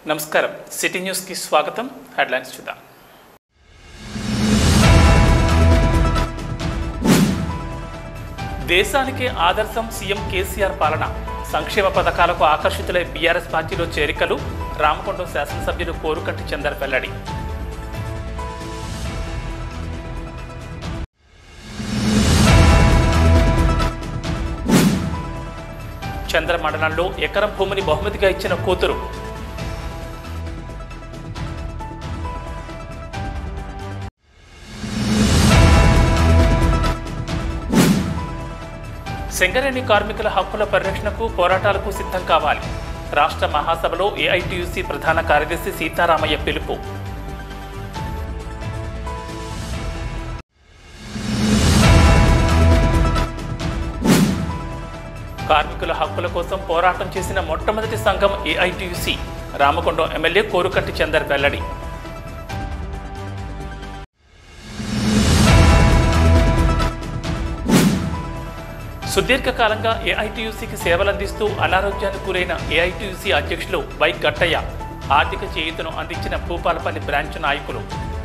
నమస్కారం సిటీ న్యూస్కి స్వాగతం హెడ్లైన్స్ చూద్దాం దేశానికి ఆదర్శం సీఎం కేసీఆర్ పాలన సంక్షేమ పథకాలకు ఆకర్షితులై బీఆర్ఎస్ పార్టీలో చేరికలు రామకొండం శాసనసభ్యులు కోరుకట్టి చందర్ వెల్లడి చంద్ర మండలంలో ఎకరం భూమిని బహుమతిగా ఇచ్చిన కూతురు సింగరేణి కార్మికుల హక్కుల పరిరక్షణకు పోరాటాలకు సిద్ధం కావాలి రాష్ట్ర మహాసభలో ఏఐటియుసి ప్రధాన కార్యదర్శి సీతారామయ్య పిలుపు కార్మికుల హక్కుల కోసం పోరాటం చేసిన మొట్టమొదటి సంఘం ఏఐటియుసి రామకొండం ఎమ్మెల్యే కోరుకట్టి చందర్ వెల్లడి సుదీర్ఘకాలంగా ఏఐటియుసికి సేవలందిస్తూ అనారోగ్యానికి గురైన ఏఐటియుసి అధ్యక్షులు వై గట్టయ్య ఆర్థిక చేయూతను అందించిన భూపాలపల్లి బ్రాంచ్ నాయకులు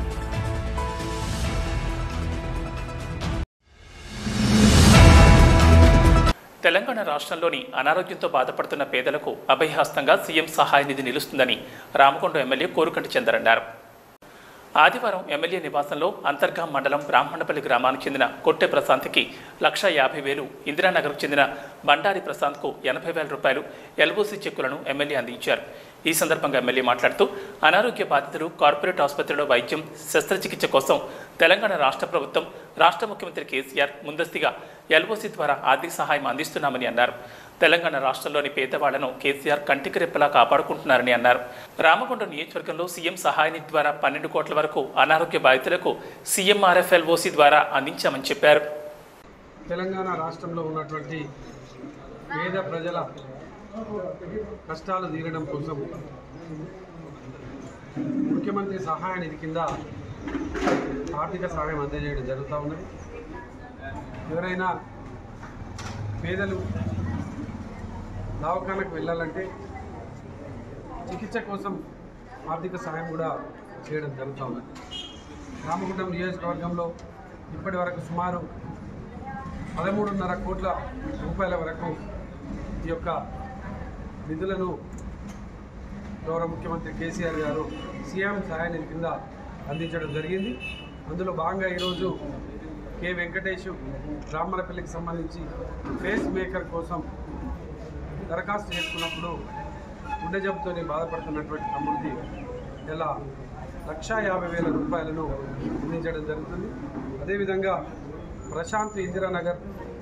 తెలంగాణ రాష్ట్రంలోని అనారోగ్యంతో బాధపడుతున్న పేదలకు అభయహస్తంగా సీఎం సహాయ నిధి నిలుస్తుందని రామకొండ ఎమ్మెల్యే కోరుకంటి చందర్ అన్నారు ఆదివారం ఎమ్మెల్యే నివాసంలో అంతర్గాం మండలం బ్రాహ్మణపల్లి గ్రామానికి చెందిన కొట్టె ప్రశాంత్కి లక్ష యాభై వేలు ఇందిరానగర్కు చెందిన బండారి ప్రశాంత్కు ఎనభై వేల రూపాయలు ఎల్ఓసి చెక్కులను ఎమ్మెల్యే అందించారు ఈ సందర్భంగా ఎమ్మెల్యే మాట్లాడుతూ అనారోగ్య బాధితులు కార్పొరేట్ ఆసుపత్రిలో వైద్యం శస్త్రచికిత్స కోసం తెలంగాణ రాష్ట్ర ప్రభుత్వం రాష్ట్ర ముఖ్యమంత్రి కేసీఆర్ ముందస్తుగా ఎల్ఓసి ద్వారా ఆర్థిక సహాయం అందిస్తున్నామని అన్నారు తెలంగాణ రాష్ట్రంలోని పేదవాళ్లను కేసీఆర్ కంటికి రెప్పలా కాపాడుకుంటున్నారని అన్నారు రామగుండం నియోజకవర్గంలో సీఎం సహాయ నిధి ద్వారా పన్నెండు కోట్ల వరకు అనారోగ్య బాధితులకు సీఎంఆర్ఎఫ్ఎల్ఓసి ద్వారా అందించామని చెప్పారు తెలంగాణ రాష్ట్రంలో ఉన్నటువంటి పేద ప్రజల కష్టాలు తీరడం కోసం ముఖ్యమంత్రి సహాయ నిధి కింద ఆర్థిక సహాయం అందజేయడం జరుగుతూ ఉన్నది ఎవరైనా పేదలు దవాఖానకు వెళ్ళాలంటే చికిత్స కోసం ఆర్థిక సహాయం కూడా చేయడం జరుగుతూ ఉన్నది రామగుండం నియోజకవర్గంలో ఇప్పటి వరకు సుమారు పదమూడున్నర కోట్ల రూపాయల వరకు ఈ యొక్క నిధులను గౌరవ ముఖ్యమంత్రి కేసీఆర్ గారు సీఎం సహాయ నిధి కింద అందించడం జరిగింది అందులో భాగంగా ఈరోజు కె వెంకటేష్ బ్రాహ్మణపల్లికి సంబంధించి ఫేస్ మేకర్ కోసం దరఖాస్తు చేసుకున్నప్పుడు గుండె జబ్బుతోనే బాధపడుతున్నటువంటి తమ్ముడికి ఇలా లక్షా యాభై వేల రూపాయలను అందించడం జరుగుతుంది అదేవిధంగా ప్రశాంత్ ఇందిరానగర్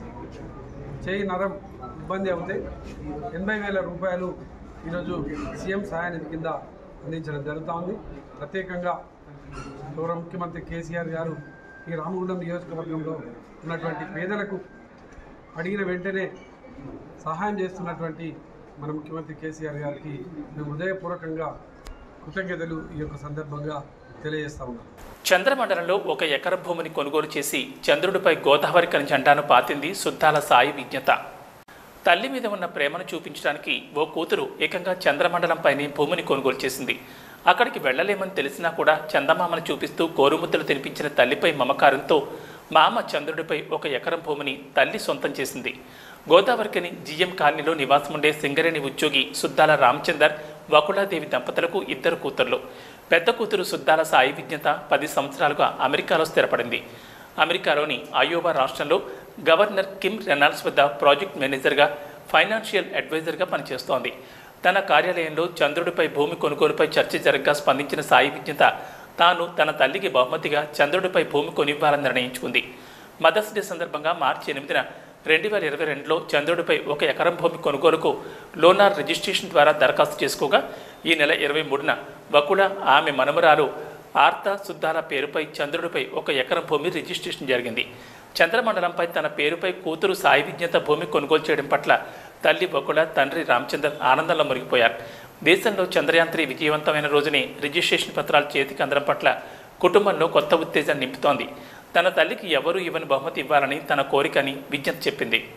చేయి నరం ఇబ్బంది అవుతే ఎనభై వేల రూపాయలు ఈరోజు సీఎం సహాయ నిధి కింద అందించడం జరుగుతూ ఉంది ప్రత్యేకంగా గౌరవ ముఖ్యమంత్రి కేసీఆర్ గారు ఈ రామగుండం నియోజకవర్గంలో ఉన్నటువంటి పేదలకు అడిగిన వెంటనే సహాయం చేస్తున్నటువంటి మన ముఖ్యమంత్రి కేసీఆర్ గారికి మేము హృదయపూర్వకంగా కృతజ్ఞతలు ఈ యొక్క సందర్భంగా తెలియజేస్తా ఉన్నాం చంద్రమండలంలో ఒక ఎకర భూమిని కొనుగోలు చేసి చంద్రుడిపై గోదావరి కని జెండాను పాతింది సుద్దాల సాయి విజ్ఞత తల్లి మీద ఉన్న ప్రేమను చూపించడానికి ఓ కూతురు ఏకంగా చంద్రమండలంపైనే భూమిని కొనుగోలు చేసింది అక్కడికి వెళ్ళలేమని తెలిసినా కూడా చందమామను చూపిస్తూ గోరుముద్దలు తినిపించిన తల్లిపై మమకారంతో మామ చంద్రుడిపై ఒక ఎకరం భూమిని తల్లి సొంతం చేసింది గోదావరికని జిఎం కాలనీలో నివాసముండే సింగరేణి ఉద్యోగి సుద్దాల రామచందర్ వకుళాదేవి దంపతులకు ఇద్దరు కూతుర్లు పెద్ద కూతురు సుద్దాల సాయి విజ్ఞత పది సంవత్సరాలుగా అమెరికాలో స్థిరపడింది అమెరికాలోని అయోవా రాష్ట్రంలో గవర్నర్ కిమ్ రెనాల్డ్స్ వద్ద ప్రాజెక్ట్ మేనేజర్గా ఫైనాన్షియల్ అడ్వైజర్గా పనిచేస్తోంది తన కార్యాలయంలో చంద్రుడిపై భూమి కొనుగోలుపై చర్చ జరగగా స్పందించిన సాయి విజ్ఞత తాను తన తల్లికి బహుమతిగా చంద్రుడిపై భూమి కొనివ్వాలని నిర్ణయించుకుంది మదర్స్ డే సందర్భంగా మార్చి ఎనిమిదిన రెండు వేల ఇరవై రెండులో చంద్రుడిపై ఒక ఎకరం భూమి కొనుగోలుకు లోనార్ రిజిస్ట్రేషన్ ద్వారా దరఖాస్తు చేసుకోగా ఈ నెల ఇరవై మూడున వకుడ ఆమె మనుమరాలు ఆర్త సుద్దాల పేరుపై చంద్రుడిపై ఒక ఎకరం భూమి రిజిస్ట్రేషన్ జరిగింది చంద్రమండలంపై తన పేరుపై కూతురు సాయి విజ్ఞత భూమి కొనుగోలు చేయడం పట్ల తల్లి బకుళ తండ్రి రామచందర్ ఆనందంలో మునిగిపోయారు దేశంలో చంద్రయాన్ త్రీ విజయవంతమైన రోజునే రిజిస్ట్రేషన్ పత్రాలు చేతికి అందడం పట్ల కుటుంబంలో కొత్త ఉత్తేజాన్ని నింపుతోంది తన తల్లికి ఎవరూ ఇవ్వని బహుమతి ఇవ్వాలని తన కోరికని విజ్ఞప్తి చెప్పింది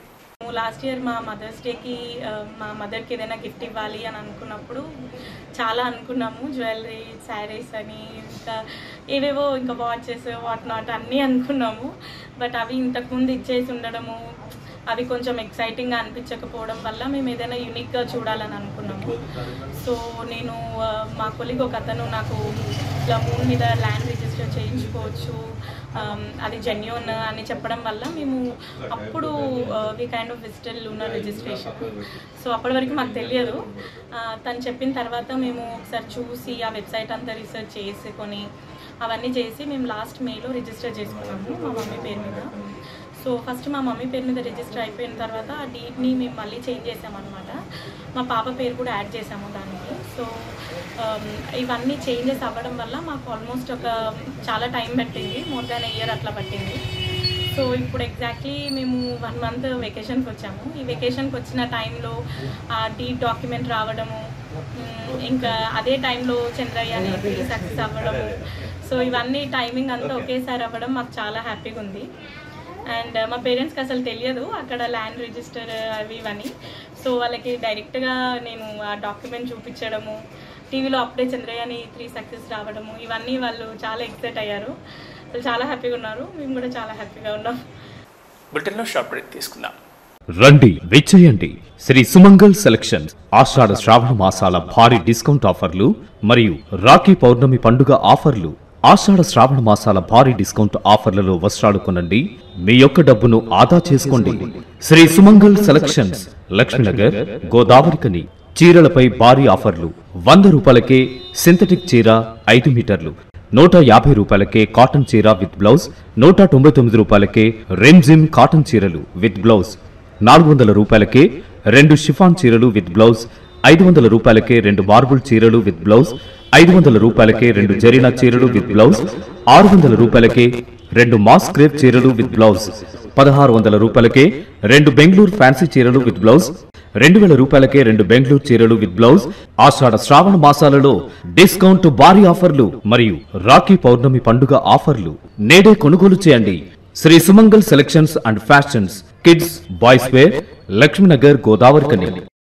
లాస్ట్ ఇయర్ మా మదర్స్ డేకి ఆ, మా మదర్కి ఏదైనా గిఫ్ట్ ఇవ్వాలి అని అనుకున్నప్పుడు చాలా అనుకున్నాము జ్యువెలరీ శారీస్ అని ఇంకా ఏవేవో ఇంకా వాచెస్ వాట్ నాట్ అన్నీ అనుకున్నాము బట్ అవి ఇంతకుముందు ఇచ్చేసి ఉండడము అవి కొంచెం ఎక్సైటింగ్గా అనిపించకపోవడం వల్ల మేము ఏదైనా యూనిక్గా చూడాలని అనుకున్నాము సో నేను ఆ, మా కొలిగ్ ఒక అతను నాకు ఇట్లా మూన్ మీద ల్యాండ్ రిజిస్టర్ చేయించుకోవచ్చు ఆమ్, అది జెన్యున్ అని చెప్పడం వల్ల మేము అప్పుడు వి కైండ్ ఆఫ్ విజిటల్ లూనర్ రిజిస్ట్రేషన్ సో అప్పటి వరకు మాకు తెలియదు ఆ, తను చెప్పిన తర్వాత మేము ఒకసారి చూసి ఆ వెబ్సైట్ అంతా రీసెర్చ్ చేసుకొని అవన్నీ చేసి మేము లాస్ట్ మేలో రిజిస్టర్ చేసుకున్నాము మా మమ్మీ పేరు మీద సో ఫస్ట్ మా మమ్మీ పేరు మీద రిజిస్టర్ అయిపోయిన తర్వాత ఆ డీట్ని మేము మళ్ళీ చేంజ్ చేసామన్నమాట మా పాప పేరు కూడా యాడ్ చేసాము దానికి సో ఆమ్, ఇవన్నీ చేంజెస్ అవ్వడం వల్ల మాకు ఆల్మోస్ట్ ఒక చాలా టైం పట్టింది మోర్ దాన్ ఇయర్ అట్లా పట్టింది సో ఇప్పుడు ఎగ్జాక్ట్లీ మేము వన్ మంత్ వెకేషన్కి వచ్చాము ఈ వెకేషన్కి వచ్చిన టైంలో ఆ డీ డాక్యుమెంట్ రావడము మ్, ఇంకా అదే టైంలో చంద్రయ్య అనేది సక్సెస్ అవ్వడము సో ఇవన్నీ టైమింగ్ అంతా ఒకేసారి అవ్వడం మాకు చాలా హ్యాపీగా ఉంది అండ్ మా పేరెంట్స్కి అసలు తెలియదు అక్కడ ల్యాండ్ రిజిస్టర్ అవి ఇవని సో వాళ్ళకి డైరెక్ట్గా నేను ఆ డాక్యుమెంట్ చూపించడము టీవీలో అప్పుడే చంద్రయాని త్రీ సక్సెస్ రావడము ఇవన్నీ వాళ్ళు చాలా ఎక్సైట్ అయ్యారు అసలు చాలా హ్యాపీగా ఉన్నారు మేము కూడా చాలా హ్యాపీగా ఉన్నాం బులెటిన్లో షార్ట్ బ్రేక్ తీసుకుందాం రండి విచ్చేయండి శ్రీ సుమంగల్ సెలక్షన్స్ ఆషాఢ శ్రావణ మాసాల భారీ డిస్కౌంట్ ఆఫర్లు మరియు రాఖీ పౌర్ణమి పండుగ ఆఫర్లు ఆషాఢ శ్రావణ మాసాల భారీ డిస్కౌంట్ ఆఫర్లలో వస్త్రాలు కొనండి మీ యొక్క డబ్బును ఆదా చేసుకోండి శ్రీ సుమంగల్ సెలక్షన్స్ లక్ష్మీనగర్ గోదావరికని చీరలపై భారీ ఆఫర్లు వంద రూపాయలకే సింథటిక్ చీర ఐదు మీటర్లు నూట యాభై రూపాయలకే కాటన్ చీర విత్ బ్లౌజ్ నూట తొంభై తొమ్మిది రూపాయలకే రెమ్జిమ్ కాటన్ చీరలు విత్ బ్లౌజ్ నాలుగు వందల రూపాయలకే రెండు షిఫాన్ చీరలు విత్ బ్లౌజ్ ఐదు వందల రూపాయలకే రెండు మార్బుల్ చీరలు విత్ బ్లౌజ్ ఐదు వందల రూపాయలకే రెండు జరీనా చీరలు విత్ బ్లౌజ్ ఆరు వందల రూపాయలకే రెండు మాస్ క్రేప్ చీరలు విత్ బ్లౌజ్ పదహారు వందల రూపాయలకే రెండు బెంగళూరు ఫ్యాన్సీ చీరలు విత్ బ్లౌజ్ రెండు వేల రూపాయలకే రెండు బెంగళూరు చీరలు విత్ బ్లౌజ్ ఆషాఢ శ్రావణ మాసాలలో డిస్కౌంట్ భారీ ఆఫర్లు మరియు రాఖీ పౌర్ణమి పండుగ ఆఫర్లు నేడే కొనుగోలు చేయండి Shri Sumangal selections and fashions kids boys wear Lakshminagar Godavarikhani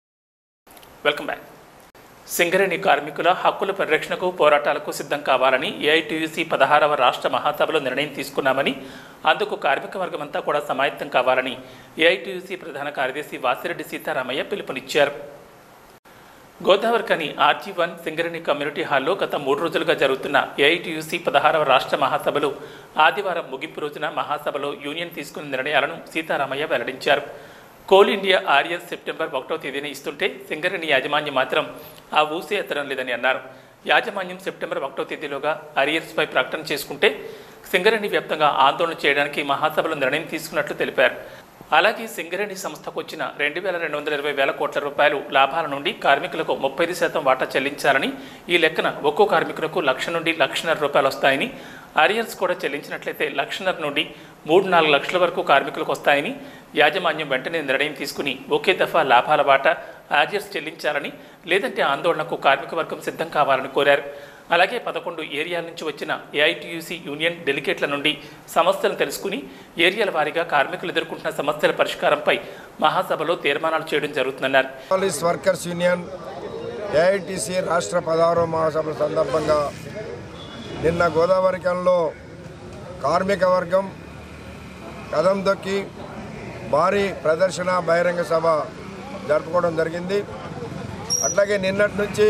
welcome back Singareni కార్మికుల హక్కుల పరిరక్షణకు పోరాటాలకు సిద్ధం కావాలని ఏఐటీయూసీ పదహారవ రాష్ట్ర మహాసభలో నిర్ణయం తీసుకున్నామని అందుకు కార్మిక వర్గం అంతా కూడా సమాయత్తం కావాలని ఏఐటీయూసీ ప్రధాన కార్యదర్శి వాసిరెడ్డి సీతారామయ్య పిలుపునిచ్చారు Godavarikhani RG one Singareni community హాల్లో గత మూడు రోజులుగా జరుగుతున్న ఏఐటీయూసీ పదహారవ రాష్ట్ర మహాసభలు ఆదివారం ముగింపు రోజున మహాసభలో యూనియన్ తీసుకున్న నిర్ణయాలను సీతారామయ్య వెల్లడించారు కోల్ ఇండియా ఆర్యస్ సెప్టెంబర్ ఒకటో తేదీన ఇస్తుంటే సింగరేణి యాజమాన్యం మాత్రం ఆ ఊసే ఎత్తడం లేదని అన్నారు యాజమాన్యం సెప్టెంబర్ ఒకటో తేదీలోగా అరియర్స్పై ప్రకటన చేసుకుంటే సింగరేణి వ్యాప్తంగా ఆందోళన చేయడానికి మహాసభలో నిర్ణయం తీసుకున్నట్లు తెలిపారు అలాగే సింగరేణి సంస్థకు వచ్చిన రెండు వేల రెండు వందల ఇరవై వేల కోట్ల రూపాయలు లాభాల నుండి కార్మికులకు ముప్పై శాతం వాటా చెల్లించాలని ఈ లెక్కన ఒక్కో కార్మికులకు లక్ష నుండి లక్షన్నర రూపాయలు వస్తాయని అరియర్స్ కూడా చెల్లించినట్లయితే లక్షన్నర నుండి మూడు నాలుగు లక్షల వరకు కార్మికులకు వస్తాయని యాజమాన్యం వెంటనే నిర్ణయం తీసుకుని ఒకే దఫా లాభాల వాటా ఆర్యర్స్ చెల్లించాలని లేదంటే ఆందోళనకు కార్మిక వర్గం సిద్ధం కావాలని కోరారు అలాగే పదకొండు ఏరియాల నుంచి వచ్చిన ఏఐటీయూసీ యూనియన్ డెలిగేట్ల నుండి సమస్యలు తెలుసుకుని ఏరియాల వారీగా కార్మికులు ఎదుర్కొంటున్న సమస్యల పరిష్కారంపై మహాసభలో తీర్మానాలు చేయడం జరుగుతుందన్నారు పోలీస్ వర్కర్స్ యూనియన్ ఏఐటిసి రాష్ట్ర పదహారో మహాసభల సందర్భంగా నిన్న గోదావరికంలో కార్మిక వర్గం కదం దొక్కి భారీ ప్రదర్శన బహిరంగ సభ జరుపుకోవడం జరిగింది అట్లాగే నిన్నటి నుంచి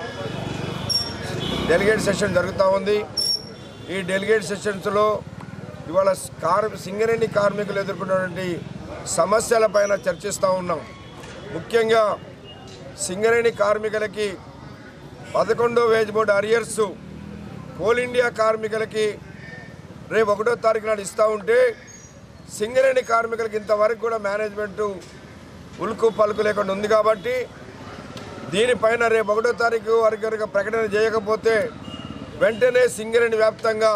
డెలిగేట్ సెషన్ జరుగుతూ ఉంది ఈ డెలిగేట్ సెషన్స్లో ఇవాళ కార్ సింగరేణి కార్మికులు ఎదుర్కొన్నటువంటి సమస్యలపైన చర్చిస్తూ ఉన్నాం ముఖ్యంగా సింగరేణి కార్మికులకి పదకొండో wage board arrears coal India కార్మికులకి రేపు ఒకటో తారీఖు నాడు ఇస్తూ ఉంటే సింగరేణి కార్మికులకి ఇంతవరకు కూడా మేనేజ్మెంటు ఉలుకు పలుకు లేకుండా ఉంది కాబట్టి దీనిపైన రేపు ఒకటో తారీఖు వరకు కనుక ప్రకటన చేయకపోతే వెంటనే సింగరేణి వ్యాప్తంగా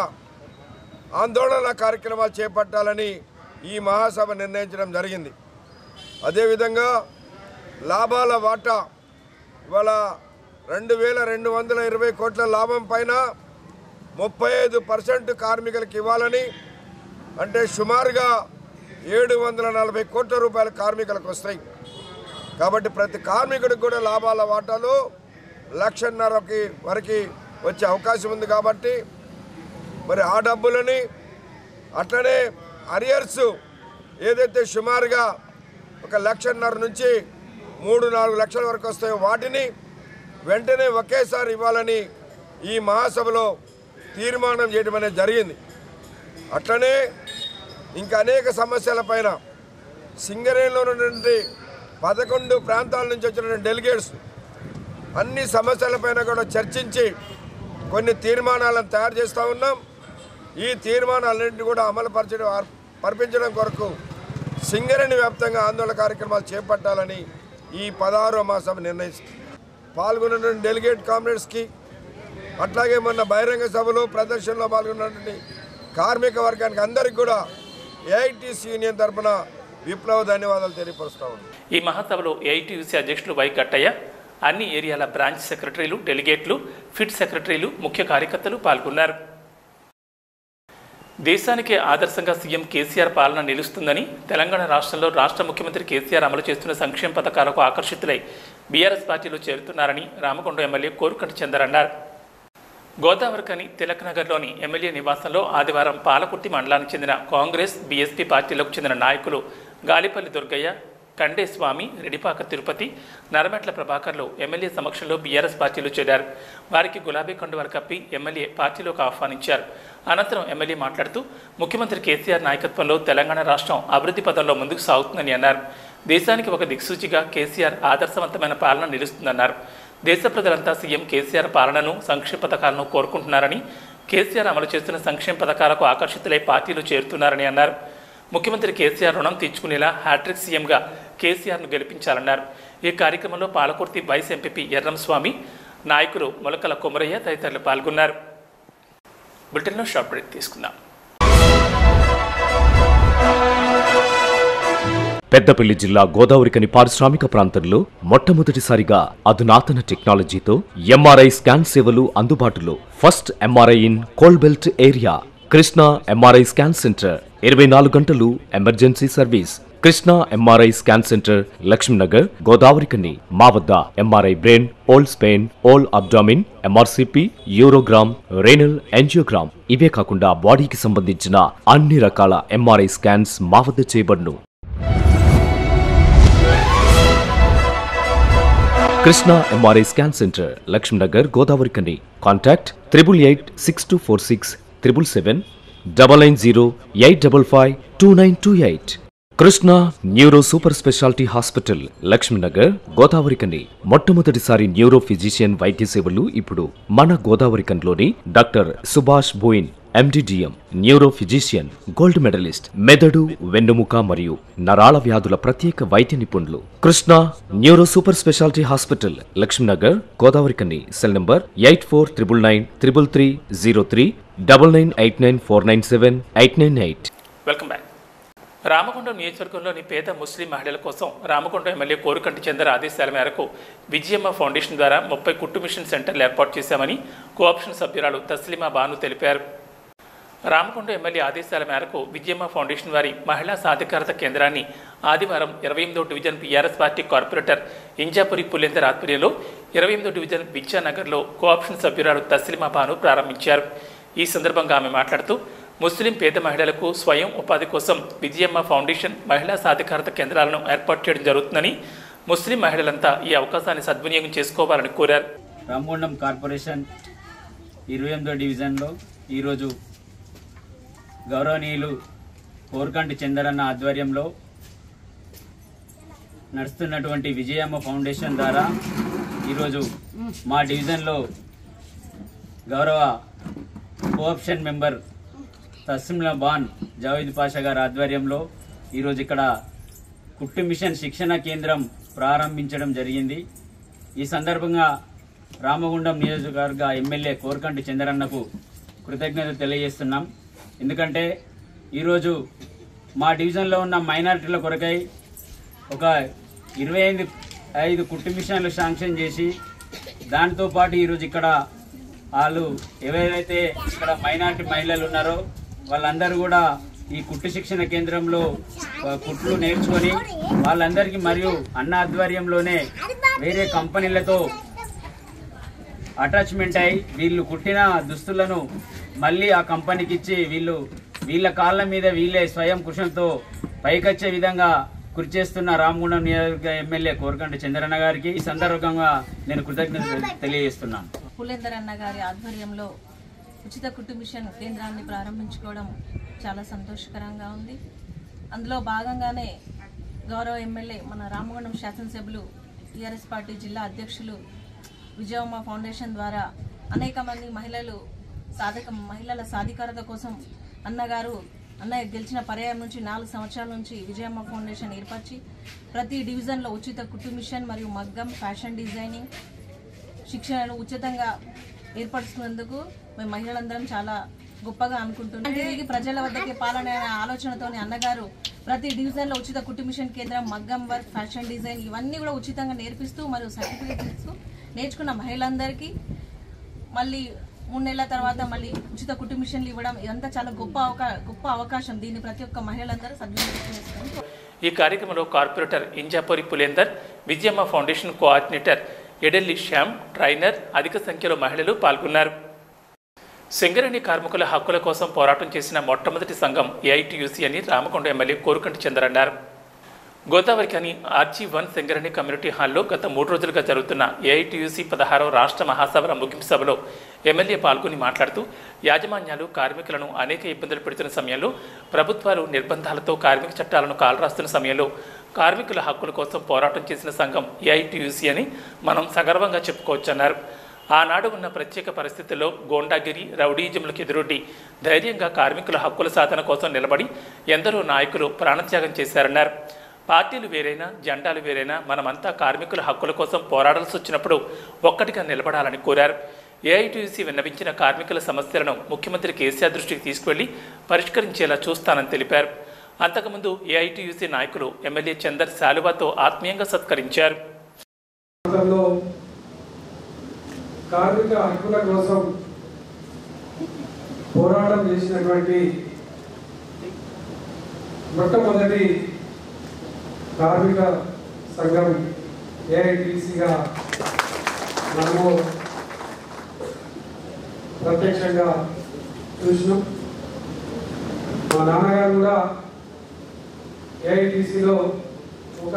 ఆందోళన కార్యక్రమాలు చేపట్టాలని ఈ మహాసభ నిర్ణయించడం జరిగింది అదేవిధంగా లాభాల వాటా ఇవాళ రెండు వేల రెండు వందల ఇరవై కోట్ల లాభం పైన ముప్పై ఐదు పర్సెంట్ కార్మికులకు ఇవ్వాలని అంటే సుమారుగా ఏడు వందల నలభై కోట్ల రూపాయల కార్మికులకు వస్తాయి కాబట్టి ప్రతి కార్మికుడికి కూడా లాభాల వాటాలు లక్షన్నరకి వరకు వచ్చే అవకాశం ఉంది కాబట్టి మరి ఆ డబ్బులని అట్లనే అరియర్స్ ఏదైతే సుమారుగా ఒక లక్షన్నర నుంచి మూడు నాలుగు లక్షల వరకు వస్తాయో వాటిని వెంటనే ఒకేసారి ఇవ్వాలని ఈ మహాసభలో తీర్మానం చేయడం అనేది జరిగింది అట్లనే ఇంకా అనేక సమస్యలపైన సింగరేణిలో ఉన్నటువంటి పదకొండు ప్రాంతాల నుంచి వచ్చిన డెలిగేట్స్ అన్ని సమస్యలపైన కూడా చర్చించి కొన్ని తీర్మానాలను తయారు చేస్తూ ఉన్నాం ఈ తీర్మానాలన్నింటినీ కూడా అమలుపరచడం ఆర్- పరిపించడం కొరకు సింగరేణి వ్యాప్తంగా ఆందోళన కార్యక్రమాలు చేపట్టాలని ఈ పదహారో మహాసభ నిర్ణయిస్తుంది పాల్గొన్నటువంటి డెలిగేట్ కామ్రేడ్స్కి అట్లాగే మొన్న బహిరంగ సభలో ప్రదర్శనలో పాల్గొన్నటువంటి కార్మిక వర్గానికి అందరికీ కూడా ఏఐటీసీ యూనియన్ తరఫున విప్లవ ధన్యవాదాలు తెలియపరుస్తా ఉన్నాం ఈ మహాసభలో ఏఐటీయూసీ అధ్యక్షులు వై గట్టయ్య అన్ని ఏరియాల బ్రాంచ్ సెక్రటరీలు డెలిగేట్లు ఫిట్ సెక్రటరీలు ముఖ్య కార్యకర్తలు పాల్గొన్నారు దేశానికే ఆదర్శంగా సీఎం కేసీఆర్ పాలన నిలుస్తుందని తెలంగాణ రాష్ట్రంలో రాష్ట్ర ముఖ్యమంత్రి కేసీఆర్ అమలు చేస్తున్న సంక్షేమ పథకాలకు ఆకర్షితులై బీఆర్ఎస్ పార్టీలో చేరుతున్నారని రామకొండ ఎమ్మెల్యే కోరుకంటి చందర్ అన్నారు గోదావరికని తిలక్ నగర్లోని ఎమ్మెల్యే నివాసంలో ఆదివారం పాలకుర్తి మండలానికి చెందిన కాంగ్రెస్ బీఎస్పీ పార్టీలకు చెందిన నాయకులు గాలిపల్లి దుర్గయ్య కండే స్వామి రెడిపాక తిరుపతి నరమెట్ల ప్రభాకర్లు ఎమ్మెల్యే సమక్షంలో బీఆర్ఎస్ పార్టీలో చేరారు వారికి గులాబీ కండువారు కప్పి ఎమ్మెల్యే పార్టీలోకి ఆహ్వానించారు అనంతరం ఎమ్మెల్యే మాట్లాడుతూ ముఖ్యమంత్రి కేసీఆర్ నాయకత్వంలో తెలంగాణ రాష్ట్రం అభివృద్ధి పదంలో ముందుకు సాగుతుందని అన్నారు దేశానికి ఒక దిక్సూచిగా కేసీఆర్ ఆదర్శవంతమైన పాలన నిలుస్తుందన్నారు దేశ ప్రజలంతా సీఎం కేసీఆర్ పాలనను సంక్షేమ పథకాలను కోరుకుంటున్నారని కేసీఆర్ అమలు చేస్తున్న సంక్షేమ పథకాలకు ఆకర్షితులై పార్టీలు చేరుతున్నారని అన్నారు ముఖ్యమంత్రి కేసీఆర్ రుణం తీర్చుకునేలా హ్యాట్రిక్ సీఎంగా కేసీఆర్ను గెలిపించాలన్నారు ఈ కార్యక్రమంలో పాలకుర్తి వైస్ ఎంపీ ఎర్రం స్వామి నాయకులు మొలకల కొమరయ్య తదితరులు పాల్గొన్నారు బులెటిన్లో షార్ట్ బ్రేక్ తీసుకుందాం పెద్దపల్లి జిల్లా గోదావరికని పారిశ్రామిక ప్రాంతంలో మొట్టమొదటిసారిగా అధునాతన టెక్నాలజీతో ఎంఆర్ఐ స్కాన్ సేవలు అందుబాటులో first MRI in coal belt area Krishna MRI scan center ఇరవై నాలుగు గంటలు emergency service Krishna MRI scan center Lakshminagar Godavarikhani మా వద్ద MRI brain whole spine whole abdomen MRCP urogram renal angiogram ఇవే కాకుండా బాడీకి సంబంధించిన అన్ని రకాల ఎంఆర్ఐ స్కాన్స్ మా వద్ద చేయబడును Krishna MRI scan center Lakshminagar Godavarikhani contact triple eight six two four six triple seven double nine zero eight double five two nine two eight Krishna neuro super speciality hospital Lakshminagar Godavarikhani మొట్టమొదటిసారి న్యూరో ఫిజిషియన్ వైద్య సేవలు ఇప్పుడు మన గోదావరి కన్లోని doctor Subhash Boyin MD DM neuro physician gold medalist మెదడు వెన్నుముక మరియు నరాల వ్యాధుల ప్రత్యేక వైద్య నిపుణులు Krishna neuro super speciality hospital Lakshminagar Godavari కన్ని cell number eight four triple nine triple three zero three double nine eight nine four nine seven eight nine eight welcome back Ramagundam నియోజకవర్గంలోని పేద ముస్లిం మహిళల కోసం రామకొండం ఎమ్మెల్యే కోరుకంటి చందర్ ఆదేశాల మేరకు విజయమ్మ ఫౌండేషన్ ద్వారా ముప్పై కుట్టు మిషన్ సెంటర్లు ఏర్పాటు చేశామని కోఆప్షన్ సభ్యురాలు తస్లిమా బాను తెలిపారు రామకొండ ఎమ్మెల్యే ఆదేశాల మేరకు విజయమ్మ ఫౌండేషన్ వారి మహిళా సాధికారత కేంద్రాన్ని ఆదివారం ఇరవై ఎనిమిదో division BRS party corporator Injapuri Pulender ఆధ్వర్యంలో ఇరవై ఎనిమిదో డివిజన్ విద్యానగర్లో కోఆప్షన్ సభ్యురాలు తస్లిమా బాను ప్రారంభించారు ఈ సందర్భంగా ఆమె మాట్లాడుతూ ముస్లిం పేద మహిళలకు స్వయం ఉపాధి కోసం విజయమ్మ ఫౌండేషన్ మహిళా సాధికారత కేంద్రాలను ఏర్పాటు చేయడం జరుగుతుందని ముస్లిం మహిళలంతా ఈ అవకాశాన్ని సద్వినియోగం చేసుకోవాలని కోరారు రామగుండం కార్పొరేషన్ ఇరవై ఎనిమిదో డివిజన్లో ఈరోజు గౌరవనీయులు కోరుకంటి చందరన్న ఆధ్వర్యంలో నడుస్తున్నటువంటి విజయమ్మ ఫౌండేషన్ ద్వారా ఈరోజు మా డివిజన్లో గౌరవ కోఆప్షన్ మెంబర్ తస్సిమ్లా బాన్ జావేద్ పాషా గారి ఆధ్వర్యంలో ఈరోజు ఇక్కడ కుట్టు మిషన్ శిక్షణ కేంద్రం ప్రారంభించడం జరిగింది ఈ సందర్భంగా రామగుండం నియోజకవర్గ ఎమ్మెల్యే కోరకంటి చంద్రన్నకు కృతజ్ఞత తెలియజేస్తున్నాం ఎందుకంటే ఈరోజు మా డివిజన్లో ఉన్న మైనారిటీల కొరకై ఒక ఇరవై ఐదు ఐదు కుట్టు మిషన్లు శాంక్షన్ చేసి దాంతో పాటు ఈరోజు ఇక్కడ వాళ్ళు ఎవరైతే ఇక్కడ మైనారిటీ మహిళలు ఉన్నారో వాళ్ళందరూ కూడా ఈ కుట్టు శిక్షణ కేంద్రంలో ఆ, కుట్లు నేర్చుకొని వాళ్ళందరికీ మరియు అన్న ఆధ్వర్యంలోనే వేరే కంపెనీలతో అటాచ్మెంట్ అయి వీళ్ళు కుట్టిన దుస్తులను మళ్ళీ ఆ కంపెనీకి ఇచ్చి వీళ్ళు వీళ్ళ కాళ్ళ మీద వీళ్ళే స్వయం కృషంతో పైకొచ్చే విధంగా కృషి చేస్తున్న రామగుండం నియోజకవర్గ ఎమ్మెల్యే కోరకంటి చంద్రన్న గారికి ఈ సందర్భంగా నేను కృతజ్ఞతలు తెలియజేస్తున్నాను పులేందర్ అన్న గారి ఆధ్వర్యంలో ఉచిత కుట్టు మిషన్ కేంద్రాన్ని ప్రారంభించుకోవడం చాలా సంతోషకరంగా ఉంది అందులో భాగంగానే గౌరవ ఎమ్మెల్యే మన రామగుండం శాసనసభ్యులు టీఆర్ఎస్ పార్టీ జిల్లా అధ్యక్షులు విజయమ్మ ఫౌండేషన్ ద్వారా అనేక మంది మహిళలు సాధక మహిళల సాధికారత కోసం అన్నగారు అన్నయ్య గెలిచిన పర్యాయం నుంచి నాలుగు సంవత్సరాల నుంచి విజయమ్మ ఫౌండేషన్ ఏర్పరిచి ప్రతి డివిజన్లో ఉచిత కుట్టు మిషన్ మరియు మగ్గం ఫ్యాషన్ డిజైనింగ్ శిక్షణను ఉచితంగా ఏర్పరుస్తున్నందుకు మేము మహిళలందరం చాలా గొప్పగా అనుకుంటున్నాం తిరిగి ప్రజల వద్దకి పాలన అనే ఆలోచనతోని అన్నగారు ప్రతి డివిజన్లో ఉచిత కుట్టు మిషన్ కేంద్రం మగ్గం వర్క్ ఫ్యాషన్ డిజైన్ ఇవన్నీ కూడా ఉచితంగా నేర్పిస్తూ మరియు సర్టిఫికేట్ ఇస్తూ నేర్చుకున్న మహిళలందరికీ మళ్ళీ మూడు నెలల తర్వాత మళ్ళీ ఉచిత కుట్టు మిషన్లు ఇవ్వడం ఇదంతా చాలా గొప్ప అవకా గొప్ప అవకాశం దీన్ని ప్రతి ఒక్క మహిళలందరూ సద్వినియోగం చేసుకోవాలి ఈ కార్యక్రమంలో corporator Injapuri Pulender Vijayamma foundation coordinator Edelli Shyam trainer అధిక సంఖ్యలో మహిళలు పాల్గొన్నారు సింగరేణి కార్మికుల హక్కుల కోసం పోరాటం చేసిన మొట్టమొదటి సంఘం ఏఐటియుసి అని రామకొండ ఎమ్మెల్యే కోరుకంటి చంద్ర అన్నారు గోదావరికి అని ఆర్జీ వన్ సింగరేణి కమ్యూనిటీ హాల్లో గత మూడు రోజులుగా జరుగుతున్న ఏఐటియుసి పదహారవ రాష్ట్ర మహాసభల ముగింపు సభలో ఎమ్మెల్యే పాల్గొని మాట్లాడుతూ యాజమాన్యాలు కార్మికులను అనేక ఇబ్బందులు పెడుతున్న సమయంలో ప్రభుత్వాలు నిర్బంధాలతో కార్మిక చట్టాలను కాలరాస్తున్న సమయంలో కార్మికుల హక్కుల కోసం పోరాటం చేసిన సంఘం ఏఐటియుసి అని మనం సగర్వంగా చెప్పుకోవచ్చన్నారు ఆనాడు ఉన్న ప్రత్యేక పరిస్థితుల్లో గోండాగిరి రౌడీజంలకు ఎదురొడ్డి ధైర్యంగా కార్మికుల హక్కుల సాధన కోసం నిలబడి ఎందరో నాయకులు ప్రాణత్యాగం చేశారన్నారు పార్టీలు వేరైనా జెండాలు వేరైనా మనమంతా కార్మికుల హక్కుల కోసం పోరాడాల్సి వచ్చినప్పుడు ఒక్కటిగా నిలబడాలని కోరారు ఏఐటీయూసీ విన్నవించిన కార్మికుల సమస్యలను ముఖ్యమంత్రి కేసీఆర్ దృష్టికి తీసుకువెళ్లి పరిష్కరించేలా చూస్తానని తెలిపారు అంతకుముందు ఏఐటీయూసీ నాయకులు ఎమ్మెల్యే చందర్ శాలువాతో ఆత్మీయంగా సత్కరించారు ప్రాంతంలో కార్మిక హక్కుల కోసం పోరాటం చేసినటువంటి మొట్టమొదటి కార్మిక సంఘం ఏఐటీసీగా మనము ప్రత్యక్షంగా చూసినాం మా నాన్నగారు కూడా ఏఐటీసీలో ఒక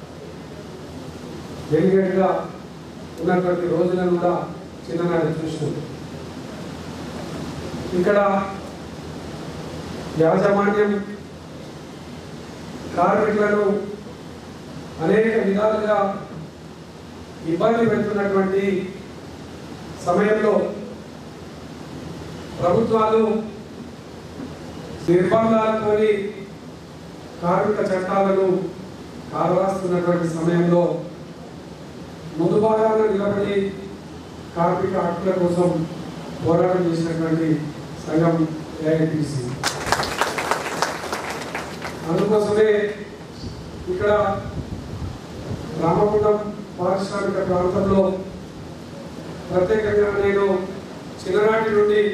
డెలిగేట్గా ఉన్నటువంటి రోజులను కూడా చిన్ననాడు చూసినాం ఇక్కడ యాజమాన్యం కార్మికులను అనేక విధాలుగా ఇబ్బంది పెడుతున్నటువంటి సమయంలో ప్రభుత్వాలు నిర్బంధాలతోని కార్మిక చట్టాలను కాలరాస్తున్నటువంటి సమయంలో ముందు భాగాన నిలబడి కార్మిక హక్కుల కోసం పోరాటం చేసినటువంటి సంఘం ఏఐటీసీ అందుకోసమే ఇక్కడ రామగుండం పారిశ్రామిక ప్రాంతంలో ప్రత్యేకంగా నేను చిన్ననాటి నుండి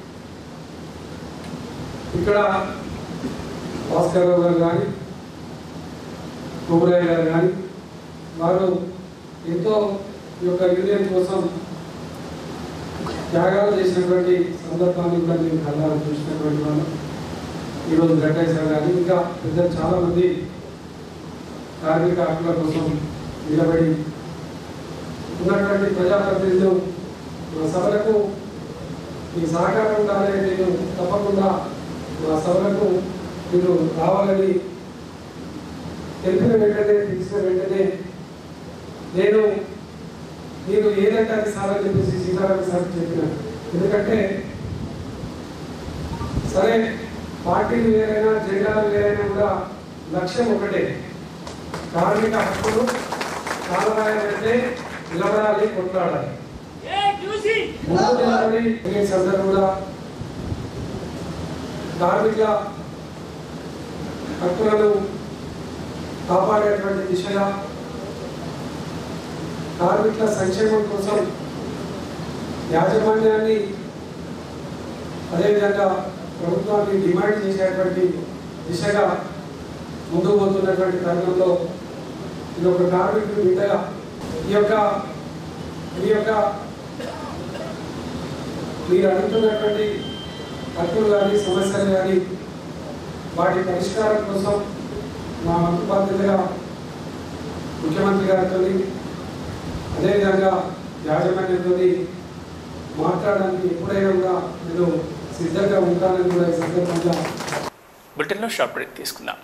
ఇక్కడ భాస్కర్ రావు గారు కానీ కుమరయ్య గారు కానీ వారు ఎంతో ఈ యొక్క యూనియన్ కోసం త్యాగాలు చేసినటువంటి సందర్భాన్ని కూడా నేను కళ్ళారు చూసినటువంటి వాళ్ళు ఈరోజు గట్టయ్య సార్ కానీ ఇంకా పెద్దలు చాలా మంది కార్మిక హక్కుల కోసం నిలబడి ఉన్నటువంటి ప్రజాప్రతినిధులు మా సభలకు మీ సహకారం ఉండాలని నేను తప్పకుండా మా సభలకు మీరు రావాలని తెలిపిన వెంటనే తెలిసిన వెంటనే నేను నేను ఏదంటే అది సార్ అని చెప్పేసి సీతారామ సార్ చెప్పిన ఎందుకంటే సరే పార్టీలు వేరైనా జెండాలు వేరైనా కూడా లక్ష్యం ఒకటే కార్మిక హక్కులు కాలరాయాలంటే నిలబడాలి కొట్లాడాలి ముందు నిలబడి యూనియన్స్ అందరూ కూడా కార్మికుల హక్కులను కాపాడేటువంటి దిశగా కార్మికుల సంక్షేమం కోసం యాజమాన్యాన్ని అదేవిధంగా ప్రభుత్వాన్ని డిమాండ్ చేసేటువంటి దిశగా ముందుకు పోతున్నటువంటి తరుణంలో ఇది ఒక కార్మికుడి బిడ్డగా ఈ యొక్క ఈ యొక్క మీరు అడుగుతున్నటువంటి హక్కులు కానీ సమస్యలు కానీ వాటి పరిష్కారం కోసం మా వంతు బాధ్యతగా ముఖ్యమంత్రి గారితో అదేవిధంగా యాజమాన్యంతో మాట్లాడడానికి ఎప్పుడైనా కూడా నేను సిద్ధంగా ఉంటానని కూడా ఈ సందర్భంగా బులెటిన్లో షార్ట్ బ్రేక్ తీసుకుందాం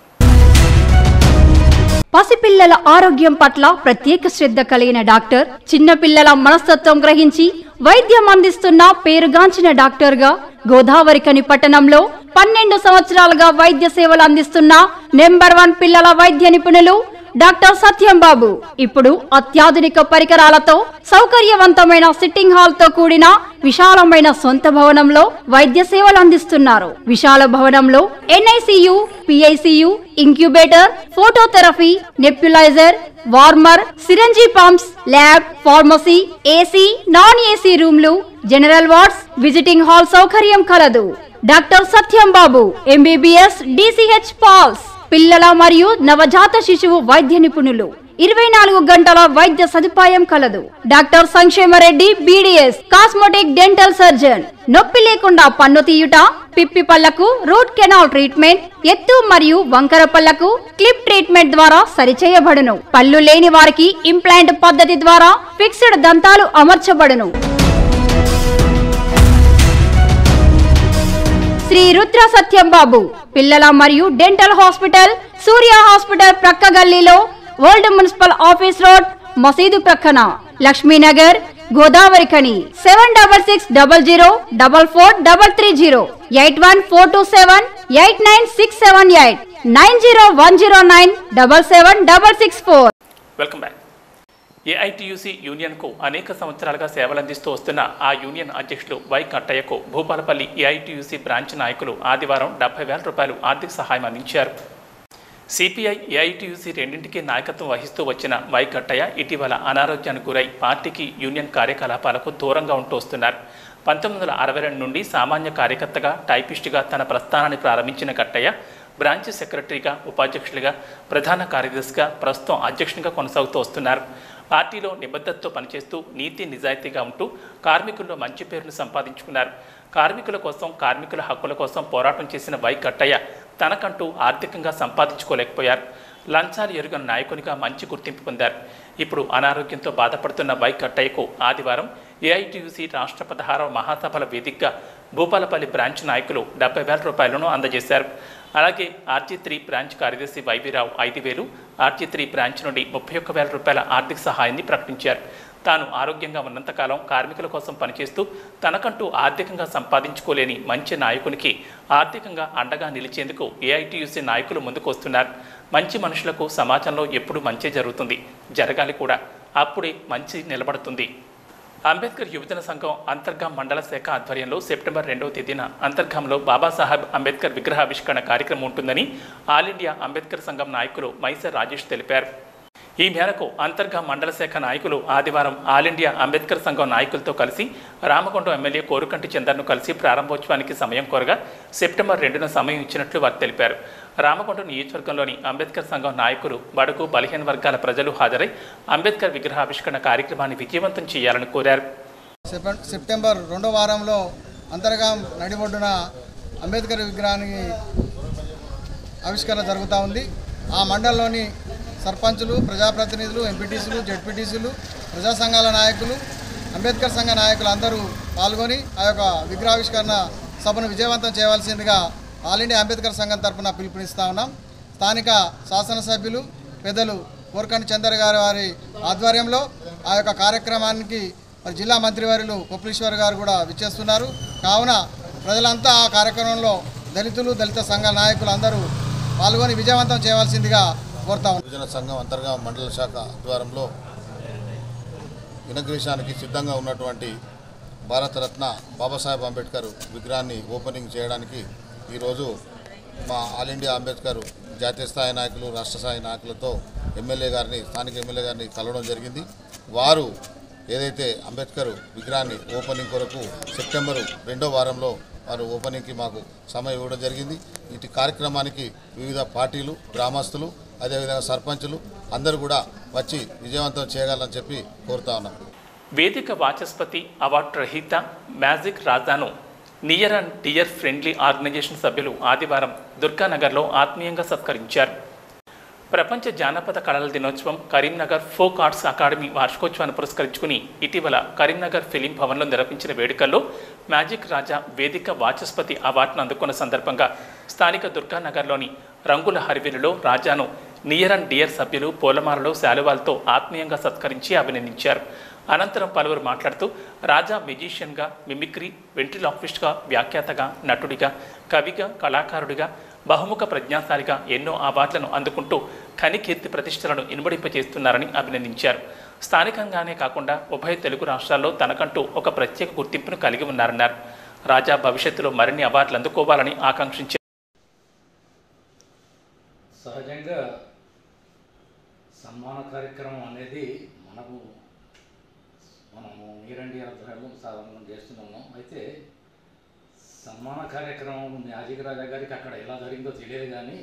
పసిపిల్లల ఆరోగ్యం పట్ల ప్రత్యేక శ్రద్ధ కలిగిన డాక్టర్ చిన్నపిల్లల మనస్తత్వం గ్రహించి వైద్యం అందిస్తున్న పేరుగాంచిన డాక్టర్గా గోదావరికని పట్టణంలో పన్నెండు సంవత్సరాలుగా వైద్య సేవలు అందిస్తున్న నెంబర్ వన్ పిల్లల వైద్య నిపుణులు డాక్టర్ సత్యం బాబు ఇప్పుడు అత్యాధునిక పరికరాలతో సౌకర్యవంతమైన సిట్టింగ్ హాల్ తో కూడిన విశాలమైన సొంత భవనంలో వైద్య సేవలు అందిస్తున్నారు విశాల భవనంలో NICU PICU incubator phototherapy nebulizer warmer syringe pumps lab pharmacy AC non AC రూమ్లు జనరల్ వార్డ్స్ విజిటింగ్ హాల్ సౌకర్యం కలదు doctor Satyam Babu MBBS DCH PALS పిల్లల మరియు నవజాత శిశువు వైద్య నిపుణులు ఇరవై నాలుగు గంటల వైద్య సదుపాయం కలదు డాక్టర్ సంక్షేమరెడ్డి బీడీఎస్ కాస్మెటిక్ డెంటల్ సర్జన్ నొప్పి లేకుండా పన్ను తీయుట పిప్పి పళ్లకు రూట్ కెనాల్ ట్రీట్మెంట్ ఎత్తు మరియు వంకర పళ్లకు క్లిప్ ట్రీట్మెంట్ ద్వారా సరిచేయబడును పళ్ళు లేని వారికి ఇంప్లాంట్ పద్ధతి ద్వారా ఫిక్స్డ్ దంతాలు అమర్చబడును శ్రీ రుద్ర సత్యం బాబు పిల్లల మరియు డెంటల్ హాస్పిటల్ సూర్య హాస్పిటల్ ప్రక్క గల్లీలో ఓల్డ్ మున్సిపల్ ఆఫీస్ రోడ్ మసీదు ప్రక్కన Lakshminagar Godavarikhani seven double six double zero double four double three zero eight one four two seven eight nine six seven eight nine zero one zero nine double seven double six four welcome back AITUC యూనియన్కు అనేక సంవత్సరాలుగా సేవలందిస్తూ వస్తున్న ఆ union అధ్యక్షులు Y కట్టయ్యకు Bhupalpally AITUC branch నాయకులు ఆదివారం డెబ్బై వేల రూపాయలు ఆర్థిక సహాయం అందించారు సిపిఐ ఏఐటియుసి రెండింటికి నాయకత్వం వహిస్తూ వచ్చిన వై కట్టయ్య ఇటీవల అనారోగ్యానికి గురై పార్టీకి యూనియన్ కార్యకలాపాలకు దూరంగా ఉంటూ వస్తున్నారు పంతొమ్మిది వందల అరవై రెండు నుండి సామాన్య కార్యకర్తగా టైపిస్టుగా తన ప్రస్థానాన్ని ప్రారంభించిన కట్టయ్య బ్రాంచ్ సెక్రటరీగా ఉపాధ్యక్షులుగా ప్రధాన కార్యదర్శిగా ప్రస్తుతం అధ్యక్షునిగా కొనసాగుతూ వస్తున్నారు పార్టీలో నిబద్ధతతో పనిచేస్తూ నీతి నిజాయితీగా ఉంటూ కార్మికుల్లో మంచి పేరును సంపాదించుకున్నారు కార్మికుల కోసం కార్మికుల హక్కుల కోసం పోరాటం చేసిన వై కట్టయ్య తనకంటూ ఆర్థికంగా సంపాదించుకోలేకపోయారు లంచాలు ఎరుగని నాయకునిగా మంచి గుర్తింపు పొందారు ఇప్పుడు అనారోగ్యంతో బాధపడుతున్న వై కట్టయ్యకు ఆదివారం ఏఐటియుసి రాష్ట్ర పదహారవ మహాసభల వేదికగా భూపాలపల్లి బ్రాంచ్ నాయకులు డెబ్బై వేల రూపాయలను అందజేశారు అలాగే ఆర్జీ త్రీ బ్రాంచ్ కార్యదర్శి వైబీరావు ఐదు వేలు ఆర్జీ త్రీ బ్రాంచ్ నుండి ముప్పై ఒక్క వేల రూపాయల ఆర్థిక సహాయాన్ని ప్రకటించారు తాను ఆరోగ్యంగా ఉన్నంతకాలం కార్మికుల కోసం పనిచేస్తూ తనకంటూ ఆర్థికంగా సంపాదించుకోలేని మంచి నాయకునికి ఆర్థికంగా అండగా నిలిచేందుకు ఏఐటియుసి నాయకులు ముందుకు వస్తున్నారు మంచి మనుషులకు సమాజంలో ఎప్పుడు మంచి జరుగుతుంది జరగాలి కూడా అప్పుడే మంచి నిలబడుతుంది అంబేద్కర్ యువజన సంఘం అంతర్గాం మండల శాఖ ఆధ్వర్యంలో సెప్టెంబర్ రెండవ తేదీన అంతర్గాంలో బాబాసాహెబ్ అంబేద్కర్ విగ్రహావిష్కరణ కార్యక్రమం ఉంటుందని ఆల్ ఇండియా అంబేద్కర్ సంఘం నాయకులు మైసర్ రాజేష్ తెలిపారు ఈ మేరకు అంతర్గా మండల శాఖ నాయకులు ఆదివారం ఆల్ ఇండియా అంబేద్కర్ సంఘం నాయకులతో కలిసి రామకొండ ఎమ్మెల్యే కోరుకంటి చందర్ను కలిసి ప్రారంభోత్సవానికి సమయం కోరగా సెప్టెంబర్ రెండున సమయం ఇచ్చినట్లు వారు తెలిపారు రామకొండ నియోజకవర్గంలోని అంబేద్కర్ సంఘం నాయకులు బడుగు బలహీన వర్గాల ప్రజలు హాజరై అంబేద్కర్ విగ్రహావిష్కరణ కార్యక్రమాన్ని విజయవంతం చేయాలని కోరారు సెప్టెం- సెప్టెంబర్ రెండో వారంలో అంతర్గా నడిబొడ్డున అంబేద్కర్ విగ్రహానికి ఆవిష్కరణ జరుగుతూ ఉంది ఆ మండలంలోని సర్పంచులు ప్రజాప్రతినిధులు ఎంపీటీసీలు జెడ్పీటీసీలు ప్రజా సంఘాల నాయకులు అంబేద్కర్ సంఘ నాయకులు అందరూ పాల్గొని ఆ యొక్క విగ్రహావిష్కరణ సభను విజయవంతం చేయవలసిందిగా ఆల్ ఇండియా అంబేద్కర్ సంఘం తరపున పిలుపునిస్తా ఉన్నాం స్థానిక శాసనసభ్యులు పెద్దలు కోరకంటి చందర్ గారి వారి ఆధ్వర్యంలో ఆ యొక్క కార్యక్రమానికి మరి జిల్లా మంత్రివర్యులు కొప్పలీశ్వర్ గారు కూడా విచ్చేస్తున్నారు కావున ప్రజలంతా ఆ కార్యక్రమంలో దళితులు దళిత సంఘ నాయకులు అందరూ పాల్గొని విజయవంతం చేయవలసిందిగా కోరుతా ఉన్నాం. యువజన సంఘం అంతర్గా మండల శాఖ ఆధ్వర్యంలో ఇనగ్రేషన్కి సిద్ధంగా ఉన్నటువంటి భారతరత్న బాబాసాహెబ్ అంబేద్కర్ విగ్రహాన్ని ఓపెనింగ్ చేయడానికి ఈరోజు మా ఆల్ ఇండియా అంబేద్కర్ జాతీయ స్థాయి నాయకులు రాష్ట్ర స్థాయి నాయకులతో ఎమ్మెల్యే గారిని స్థానిక ఎమ్మెల్యే గారిని కలవడం జరిగింది వారు ఏదైతే అంబేద్కర్ విగ్రహాన్ని ఓపెనింగ్ కొరకు సెప్టెంబర్ రెండో వారంలో వారు ఓపెనింగ్కి మాకు సమయం ఇవ్వడం జరిగింది ఇటు కార్యక్రమానికి వివిధ పార్టీలు గ్రామస్తులు అదేవిధంగా సర్పంచులు అందరూ కూడా వచ్చి విజయవంతం చేయగలరని చెప్పి కోరుతా ఉన్నాం వేదిక వాచస్పతి అవార్డు రహిత మ్యాజిక్ రాజాను near and dear friendly organization సభ్యులు ఆదివారం దుర్గానగర్లో ఆత్మీయంగా సత్కరించారు ప్రపంచ జానపద కళల దినోత్సవం కరీంనగర్ ఫోక్ ఆర్ట్స్ అకాడమీ వార్షికోత్సవాన్ని పురస్కరించుకుని ఇటీవల కరీంనగర్ ఫిలిం భవన్లో నిర్వహించిన వేడుకల్లో మ్యాజిక్ రాజా వేదిక వాచస్పతి అవార్డును అందుకున్న సందర్భంగా స్థానిక దుర్గానగర్లోని రంగుల హరివిలులో రాజాను నియర్ అండ్ డియర్ సభ్యులు పూలమాలలో శాలువాలతో ఆత్మీయంగా సత్కరించి అభినందించారు అనంతరం పలువురు మాట్లాడుతూ రాజా మెజీషియన్గా మిమిక్రీ వెంట్రిలాక్విస్ట్గా వ్యాఖ్యాతగా నటుడిగా కవిగా కళాకారుడిగా బహుముఖ ప్రజ్ఞాశాలిగా ఎన్నో అవార్డులను అందుకుంటూ ఖనికీర్తి ప్రతిష్టలను ఇనుమడింపజేస్తున్నారని అభినందించారు స్థానికంగానే కాకుండా ఉభయ తెలుగు రాష్ట్రాల్లో తనకంటూ ఒక ప్రత్యేక గుర్తింపును కలిగి ఉన్నారన్నారు రాజా భవిష్యత్తులో మరిన్ని అవార్డులు అందుకోవాలని ఆకాంక్షించారు సహజంగా సన్మాన కార్యక్రమం అనేది మనము మనము మీరండి ఆధ్వర్యంలో సాధారణం చేస్తున్నాము అయితే సన్మాన కార్యక్రమం మ్యాజిక్ రాజా గారికి అక్కడ ఎలా జరిగిందో తెలియదు కానీ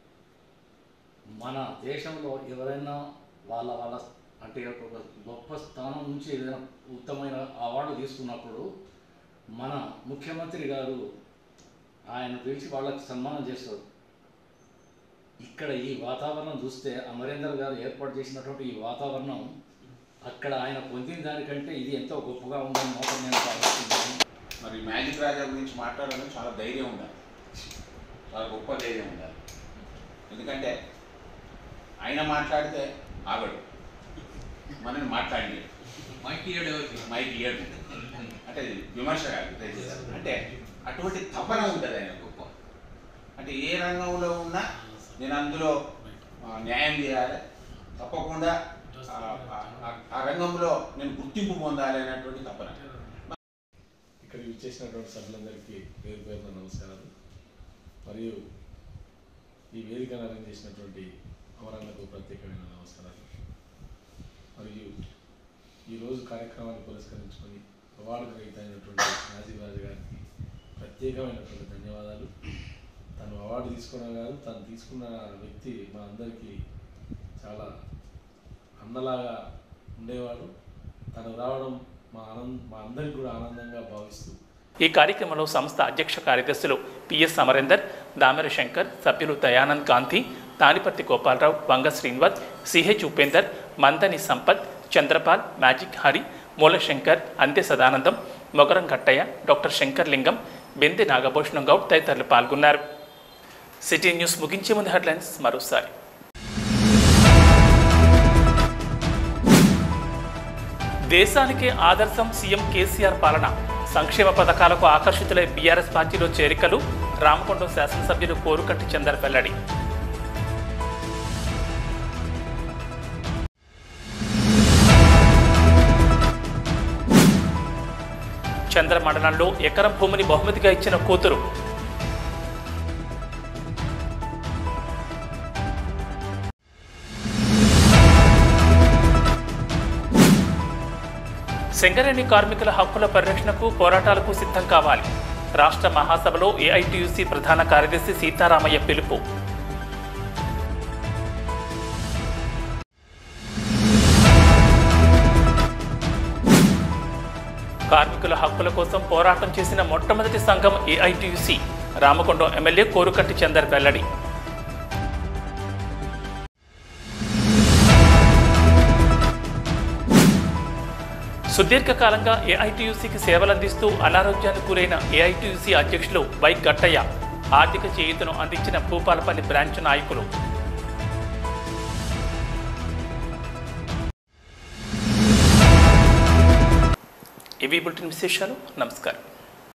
మన దేశంలో ఎవరైనా వాళ్ళ వాళ్ళ అంటే ఒక గొప్ప స్థానం నుంచి ఏదైనా ఉత్తమమైన అవార్డు తీసుకున్నప్పుడు మన ముఖ్యమంత్రి గారు ఆయన పిలిచి వాళ్ళకి సన్మానం చేస్తారు ఇక్కడ ఈ వాతావరణం చూస్తే అమరేందర్ గారు ఏర్పాటు చేసినటువంటి ఈ వాతావరణం అక్కడ ఆయన పొందిన దానికంటే ఇది ఎంతో గొప్పగా ఉందని మాత్రం నేను భావిస్తున్నాను మరి మ్యాజిక్ రాజా గురించి మాట్లాడాలని చాలా ధైర్యం ఉండాలి చాలా గొప్ప ధైర్యం ఉండాలి ఎందుకంటే ఆయన మాట్లాడితే ఆగడు మనని మాట్లాడలేదు మైక్ ఇయ్యడు మైక్ ఇయ్యడు అంటే ఇది విమర్శ కాదు దయచేసి. అంటే అటువంటి తపన ఉంటుంది ఆయన గొప్ప అంటే ఏ రంగంలో ఉన్నా నేను అందులో ఆ, న్యాయం చేయాలి తప్పకుండా ఆ, ఆ- ఆ రంగంలో నేను గుర్తింపు పొందాలి అనేటువంటి తపన ఇక్కడికి విచ్చేసినటువంటి సభ్యులందరికీ పేరు పేరున నమస్కారాలు మరియు ఈ వేదికను అరేంజ్ చేసినటువంటి అమరాన్నకు ప్రత్యేకమైన నమస్కారాలు మరియు ఈరోజు కార్యక్రమాన్ని పురస్కరించుకొని అవార్డు గ్రహీత అయినటువంటి నాజీబ్ రాజు గారికి ప్రత్యేకమైనటువంటి ధన్యవాదాలు తను అవార్డు తీసుకోవడం కాదు తను తీసుకున్న వ్యక్తి మా అందరికీ చాలా అన్నలాగా ఉండేవాడు తను రావడం మా ఆనంద్ మా అందరికి కూడా ఆనందంగా భావిస్తూ ఈ కార్యక్రమంలో సంస్థ అధ్యక్ష కార్యదర్శులు పిఎస్ అమరేందర్ దామెర శంకర్ సభ్యులు దయానంద్ గాంధీ తానిపర్తి గోపాలరావు వంగ శ్రీనివాస్ సిహెచ్ ఉపేందర్ మందని సంపత్ చంద్రపాల్ మ్యాజిక్ హరి మూలశంకర్ అంత్య సదానందం మొగరం గట్టయ్య డాక్టర్ శంకర్ లింగం బెంది నాగభూషణం గౌడ్ తదితరులు పాల్గొన్నారు సిటీ న్యూస్ ముగించే ముందు హెడ్లైన్స్ మరోసారి దేశానికే ఆదర్శం సీఎం కేసీఆర్ పాలన సంక్షేమ పథకాలకు ఆకర్షితులై బీఆర్ఎస్ పార్టీలో చేరికలు రామకొండం శాసనసభ్యులు కోరుకట్టి చందర్ వెల్లడి చంద్ర మండలంలో ఎకరం భూమిని బహుమతిగా ఇచ్చిన కూతురు సింగరేణి కార్మికుల హక్కుల పరిరక్షణకు పోరాటాలకు సిద్ధం కావాలి రాష్ట్ర మహాసభలో ఏఐటియుసి ప్రధాన కార్యదర్శి సీతారామయ్య పిలుపు కార్మికుల హక్కుల కోసం పోరాటం చేసిన మొట్టమొదటి సంఘం ఏఐటియుసి రామకొండం ఎమ్మెల్యే కోరుకట్టి చందర్ వెల్లడి సుదీర్ఘకాలంగా ఏఐటియుసికి సేవలందిస్తూ అనారోగ్యానికి గురైన ఏఐటియుసి అధ్యక్షులు వై గట్టయ్య ఆర్థిక చేయూతను అందించిన భూపాలపల్లి బ్రాంచ్ నాయకులు ఇవి బులెటిన్ విశేషాలు నమస్కారం